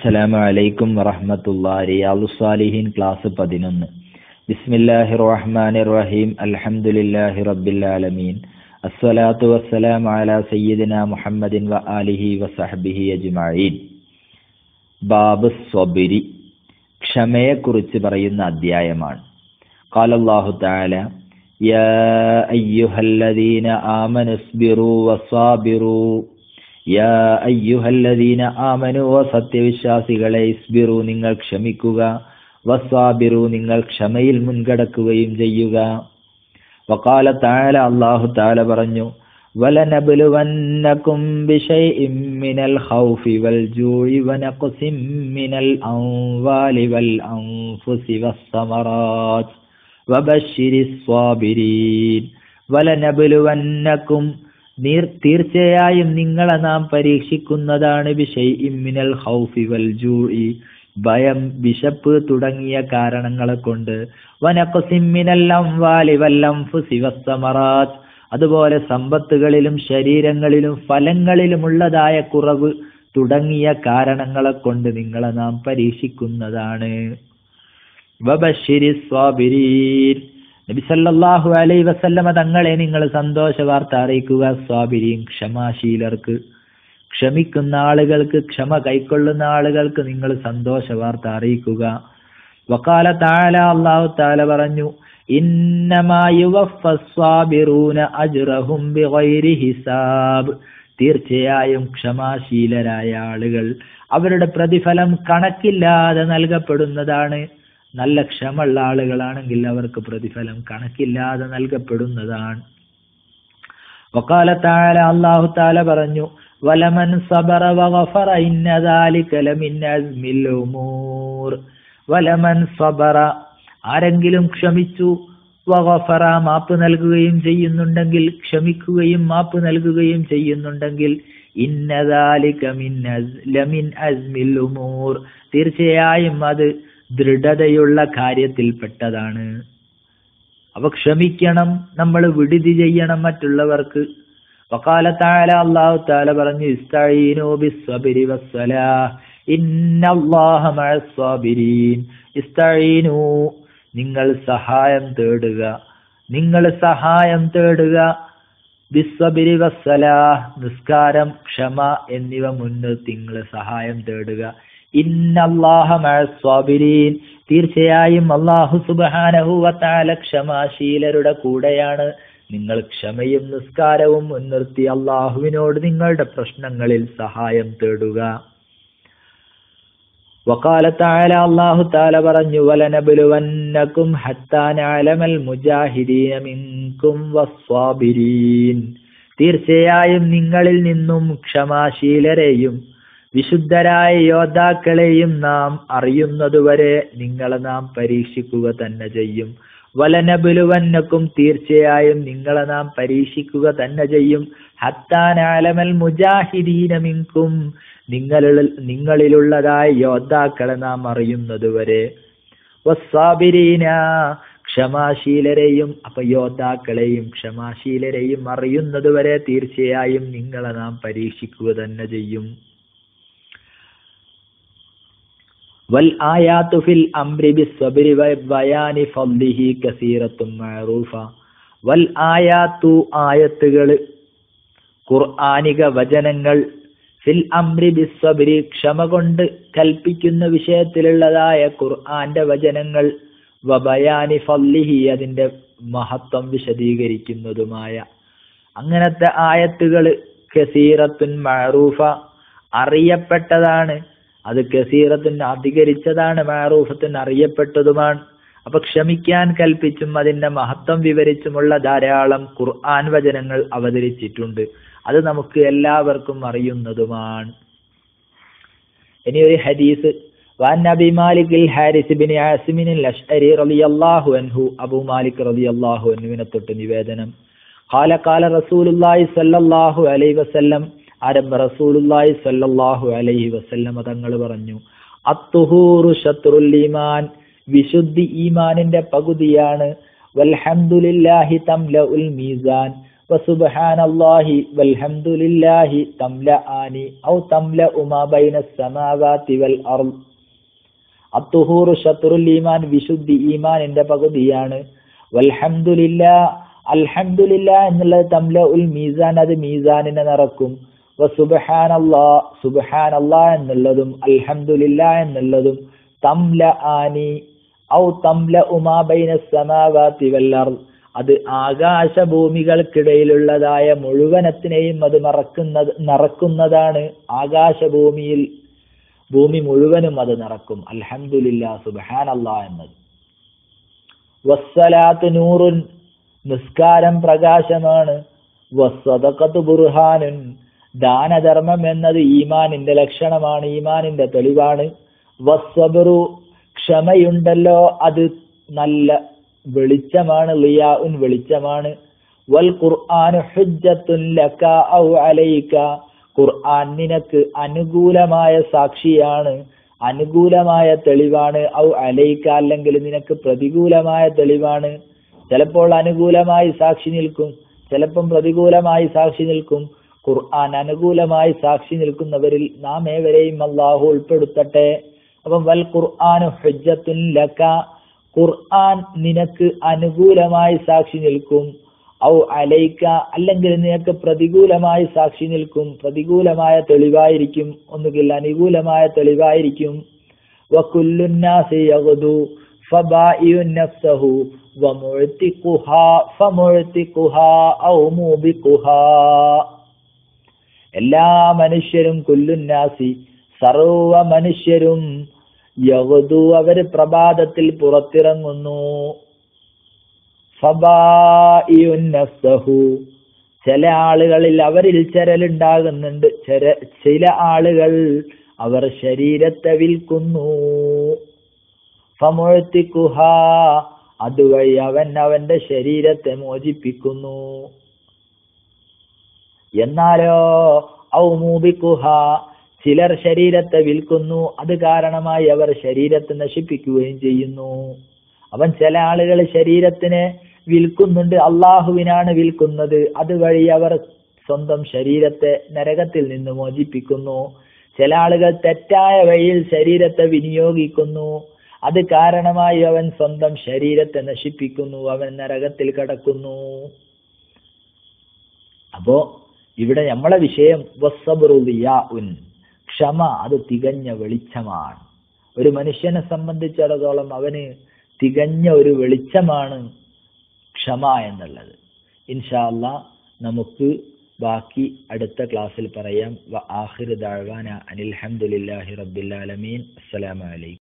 അസ്സലാമു അലൈക്കും വറഹ്മത്തുള്ളാഹി റിയാദുസ്സാലിഹീൻ ക്ലാസ് പതിനൊന്ന് ബിസ്മില്ലാഹിർ റഹ്മാനിർ റഹീം അൽഹംദുലില്ലാഹി റബ്ബിൽ ആലമീൻ അസ്സലാത്തു വസ്സലാമു അലാ സയ്യിദിന മുഹമ്മദിൻ വ ആലിഹി വസഹ്ബിഹി അജ്മഈൻ ബാബ് സ്വബിരി ക്ഷമയെക്കുറിച്ച് പറയുന്ന അധ്യായമാണ് قال الله تعالى يا أيها الذين آمنوا اصبروا وصابروا യാ അയ്യുഹല്ലദീന ആമനു ഓ സത്യവിശ്വാസികളെ ഇസ്ബിറു നിങ്ങൾ ക്ഷമിക്കുക വസ്വാബിറു നിങ്ങൾ ക്ഷമയിൽ മുൻകടക്കുകയും ചെയ്യുക വക്കാല താല അള്ളാഹു താല പറഞ്ഞു ولنبلونكم بشيء من الخوف والجوع ونقص من الأموال والأنفس والثمرات وبشر الصابرين ولنبلونكم നീർ തീർച്ചയായും നിങ്ങളെ നാം പരീക്ഷിക്കുന്നതാണ് മിനൽ ഹൗഫി വൽ ജൂഇ ഭയം വിശപ്പ് തുടങ്ങിയ കാരണങ്ങളെ കൊണ്ട് വനക്കുസിമ്മിനൽ അംവാലി വല്ലംഫുസി വസ്സമറാത്ത് അതുപോലെ സമ്പത്തുകളിലും ശരീരങ്ങളിലും ഫലങ്ങളിലുമുള്ളതായ കുറവ് തുടങ്ങിയ കാരണങ്ങളെ കൊണ്ട് നിങ്ങളെ നാം പരീക്ഷിക്കുന്നതാണ് വബശ്ശിരി സ്വാബിരീൻ നബി സല്ലല്ലാഹു അലൈഹി വസല്ലമ തങ്ങളെ നിങ്ങൾ സന്തോഷ വാർത്ത അറിയിക്കുക സ്വാബിരിയും ക്ഷമാശീലർക്ക് ക്ഷമിക്കുന്ന ആളുകൾക്ക് ക്ഷമ കൈക്കൊള്ളുന്ന ആളുകൾക്ക് നിങ്ങൾ സന്തോഷ വാർത്ത അറിയിക്കുക വക്കാല താല അള്ളാഹു താല പറഞ്ഞു ഹിസാബ് തീർച്ചയായും ക്ഷമാശീലരായ ആളുകൾ അവരുടെ പ്രതിഫലം കണക്കില്ലാതെ നൽകപ്പെടുന്നതാണ് നല്ല ക്ഷമുള്ള ആളുകളാണെങ്കിൽ അവർക്ക് പ്രതിഫലം കണക്കില്ലാതെ നൽകപ്പെടുന്നതാണ് വക്കാല താല അള്ളാഹു താല പറഞ്ഞു വലമൻ സബറ വഗഫറ ഇന്ന ദാലിക ലമിൻ അസ്മിൽ ഉമൂർ വലമൻ സബറ ആരെങ്കിലും ക്ഷമിച്ചു വഗഫറ മാപ്പ് നൽകുകയും ചെയ്യുന്നുണ്ടെങ്കിൽ ക്ഷമിക്കുകയും മാപ്പ് നൽകുകയും ചെയ്യുന്നുണ്ടെങ്കിൽ ഇന്ന ദാലിക മിൻ ലമിൻ അസ്മിൽ ഉമൂർ തീർച്ചയായും അത് ദൃഢതയുള്ള കാര്യത്തിൽപ്പെട്ടതാണ് അപ്പൊ ക്ഷമിക്കണം നമ്മൾ വിടുതി ചെയ്യണം മറ്റുള്ളവർക്ക് വക്കാല താല അള്ളാഹു താല പറഞ്ഞു ഇസ്തഈനു ബിസ്സബരി വസ്സലാഹ് ഇന്നല്ലാഹ മഅസ്സാബിരീൻ ഇസ്തഈനു നിങ്ങൾ സഹായം തേടുക നിങ്ങൾ സഹായം തേടുക ബിസ്സബിരി വസ്സലാഹ് നിസ്കാരം ക്ഷമ എന്നിവ മുൻനിർത്തി നിങ്ങൾ സഹായം തേടുക ഇന്നല്ലാഹീൻ തീർച്ചയായും അള്ളാഹു സുബാനഹുവത്താല ക്ഷമാശീലരുടെ കൂടെയാണ് നിങ്ങൾ ക്ഷമയും നിസ്കാരവും മുൻനിർത്തി അള്ളാഹുവിനോട് നിങ്ങളുടെ പ്രശ്നങ്ങളിൽ സഹായം തേടുക വക്കാല താല അള്ളാഹു താല പറഞ്ഞു വലനബുലുവന്നക്കും ഹത്താനലമൽ മുജാഹിദീന മിൻകും വസ്വാബിരീൻ തീർച്ചയായും നിങ്ങളിൽ നിന്നും ക്ഷമാശീലരെയും വിശുദ്ധരായ യോദ്ധാക്കളെയും നാം അറിയുന്നതുവരെ നിങ്ങളെ നാം പരീക്ഷിക്കുക തന്നെ ചെയ്യും വലനബുലുവന്നക്കും തീർച്ചയായും നിങ്ങളെ നാം പരീക്ഷിക്കുക തന്നെ ചെയ്യും ഹത്താനാലമൽ മുജാഹിദീനമിങ്കും നിങ്ങളിൽ നിങ്ങളിലുള്ളതായ യോദ്ധാക്കളെ നാം അറിയുന്നതുവരെ വസ്സാബിരീന ക്ഷമാശീലരെയും അപ്പൊ യോദ്ധാക്കളെയും ക്ഷമാശീലരെയും അറിയുന്നതുവരെ തീർച്ചയായും നിങ്ങളെ നാം പരീക്ഷിക്കുക തന്നെ ചെയ്യും والآيات في الأمر بالصبر وبيان فضله كثيرة معروفة والآيات ആയത്തുകൾ ഖുർആനിക വചനങ്ങൾ ഫിൽ അംരി ബിസ്സബരി ക്ഷമ കൊണ്ട് കൽപ്പിക്കുന്ന വിഷയത്തിലുള്ളതായ ഖുർആന്റെ വചനങ്ങൾ വബയാനി ഫല്ലിഹി അതിന്റെ മഹത്വം വിശദീകരിക്കുന്നതുമായ അങ്ങനത്തെ ആയത്തുകൾ കസീറത്തുൻ മഅറൂഫ അറിയപ്പെട്ടതാണ് അത് കസീറത്തിന് അധികരിച്ചതാണ് മാറൂഫത്തിന് അറിയപ്പെട്ടതുമാണ് അപ്പൊ ക്ഷമിക്കാൻ കൽപ്പിച്ചും അതിന്റെ മഹത്വം വിവരിച്ചുമുള്ള ധാരാളം ഖുർആൻ വചനങ്ങൾ അവതരിച്ചിട്ടുണ്ട് അത് നമുക്ക് എല്ലാവർക്കും അറിയുന്നതുമാണ് ഇനി ഒരു ഹദീസ് وعن أبي مالك الحارث بن عاصم الأشعري رضي الله عنه أبو مالك رضي الله عنه من തൊട്ട് നിവേദനം قال قال رسول الله صلى الله عليه وسلم ആരംഭ റസൂലുള്ളാഹി സ്വല്ലല്ലാഹു അലൈഹി വസല്ലമ തങ്ങൾ പറഞ്ഞു അത്തുഹൂറു ഷത്രുൽ ഈമാൻ വിശുദ്ധി ഈമാനിന്റെ പകുതിയാണ് വൽഹംദുലില്ലാഹി തംലഉൽ മീസാൻ وسبحان الله والحمد لله تملأان أو تملأ ما بين السماوات والأرض അത്തുഹൂറു ഷത്രുൽ ഈമാൻ വിശുദ്ധി ഈമാനിന്റെ പകുതിയാണ് വൽഹംദുലില്ല അൽഹംദുലില്ല എന്നുള്ളത് തംല ഉൽ മീസാൻ അത് മീസാനിനെ നിറക്കും സുബഹാനല്ലാ സുബഹാനല്ലാ എന്നുള്ളതും അൽഹംദുലില്ല എന്നുള്ളതും തംല ആനി ഔ തംല ഉമാ ബൈന സമാവാതി വല്ലർ അത് ആകാശഭൂമികൾക്കിടയിലുള്ളതായ മുഴുവനത്തിനെയും അത് മറക്കുന്നത് നിറക്കുന്നതാണ് ആകാശഭൂമിയിൽ ഭൂമി മുഴുവനും അത് നടക്കും അൽഹംദുലില്ലാ സുബ്ഹാനല്ലാ എന്നത് വസ്സലാത്ത് നൂറുൻ നിസ്കാരം പ്രകാശമാണ് വസ്സദഖത്ത് ബുർഹാനുൻ ദാനധർമ്മം എന്നത് ഈമാനിന്റെ ലക്ഷണമാണ് ഈമാനിന്റെ തെളിവാണ് വസ്സബറു ക്ഷമയുണ്ടല്ലോ അത് നല്ല വെളിച്ചമാണ് ലിയാഉൻ വെളിച്ചമാണ് വൽ ഖുർആൻ ഹുജ്ജത്തുൻ ലക ഔ അലൈക ഖുർആൻ നിനക്ക് അനുകൂലമായ സാക്ഷിയാണ് അനുകൂലമായ തെളിവാണ് ഔ അലൈക്ക അല്ലെങ്കിൽ നിനക്ക് പ്രതികൂലമായ തെളിവാണ് ചിലപ്പോൾ അനുകൂലമായി സാക്ഷി നിൽക്കും ചിലപ്പം പ്രതികൂലമായി സാക്ഷി നിൽക്കും ഖുർആൻ അനുകൂലമായി സാക്ഷി നിൽക്കുന്നവരിൽ നാം ഏവരെയും അള്ളാഹു ഉൾപ്പെടുത്തട്ടെ അപ്പം വൽ ഖുർആൻ ഹുജ്ജത്തുൻ ലക ഖുർആൻ നിനക്ക് അനുകൂലമായി സാക്ഷി നിൽക്കും ഔ അലൈക്ക അല്ലെങ്കിൽ നിനക്ക് പ്രതികൂലമായി സാക്ഷി നിൽക്കും പ്രതികൂലമായ തെളിവായിരിക്കും ഒന്നുകിൽ അനുകൂലമായ തെളിവായിരിക്കും വകുല്ലുന്നാസി യഗ്ദു ഫബായിഉൻ നഫ്സഹു വമുഅ്തിഖുഹാ ഫമുഅ്തിഖുഹാ ഔ മൂബിഖുഹാ എല്ലാ മനുഷ്യരും കുല്ലുന്നാസി സർവ മനുഷ്യരും യഗ്ദു അവർ പ്രഭാതത്തിൽ പുറത്തിറങ്ങുന്നു ഫബായിഉന്നഫ്സഹു ചില ആളുകളിൽ അവരിൽ ചരലുണ്ടാകുന്നുണ്ട് ചര ചില ആളുകൾ അവർ ശരീരത്തെ വിൽക്കുന്നു ഫമുഴത്തിക്കുഹ അതുവഴി അവൻ അവന്റെ ശരീരത്തെ മോചിപ്പിക്കുന്നു എന്നാലോ ഔ മൂബിക്കുഹ ചിലർ ശരീരത്തെ വിൽക്കുന്നു അത് കാരണമായി അവർ ശരീരത്തെ നശിപ്പിക്കുകയും ചെയ്യുന്നു അവൻ ചില ആളുകൾ ശരീരത്തിനെ വിൽക്കുന്നുണ്ട് അള്ളാഹുവിനാണ് വിൽക്കുന്നത് അതുവഴി അവർ സ്വന്തം ശരീരത്തെ നരകത്തിൽ നിന്ന് മോചിപ്പിക്കുന്നു ചില ആളുകൾ തെറ്റായ വഴിയിൽ ശരീരത്തെ വിനിയോഗിക്കുന്നു അത് കാരണമായി അവൻ സ്വന്തം ശരീരത്തെ നശിപ്പിക്കുന്നു അവൻ നരകത്തിൽ കടക്കുന്നു അപ്പോ ഇവിടെ നമ്മളെ വിഷയം ഉൻ ക്ഷമ അത് തികഞ്ഞ വെളിച്ചമാണ് ഒരു മനുഷ്യനെ സംബന്ധിച്ചിടത്തോളം അവന് തികഞ്ഞ ഒരു വെളിച്ചമാണ് ക്ഷമ എന്നുള്ളത് ഇൻഷാ അല്ലാ നമുക്ക് ബാക്കി അടുത്ത ക്ലാസ്സിൽ പറയാം വ ആഖിർ ദഅവാന അനിൽ ഹംദുലില്ലാഹി റബ്ബിൽ ആലമീൻ അസ്സലാമു അലൈക്കും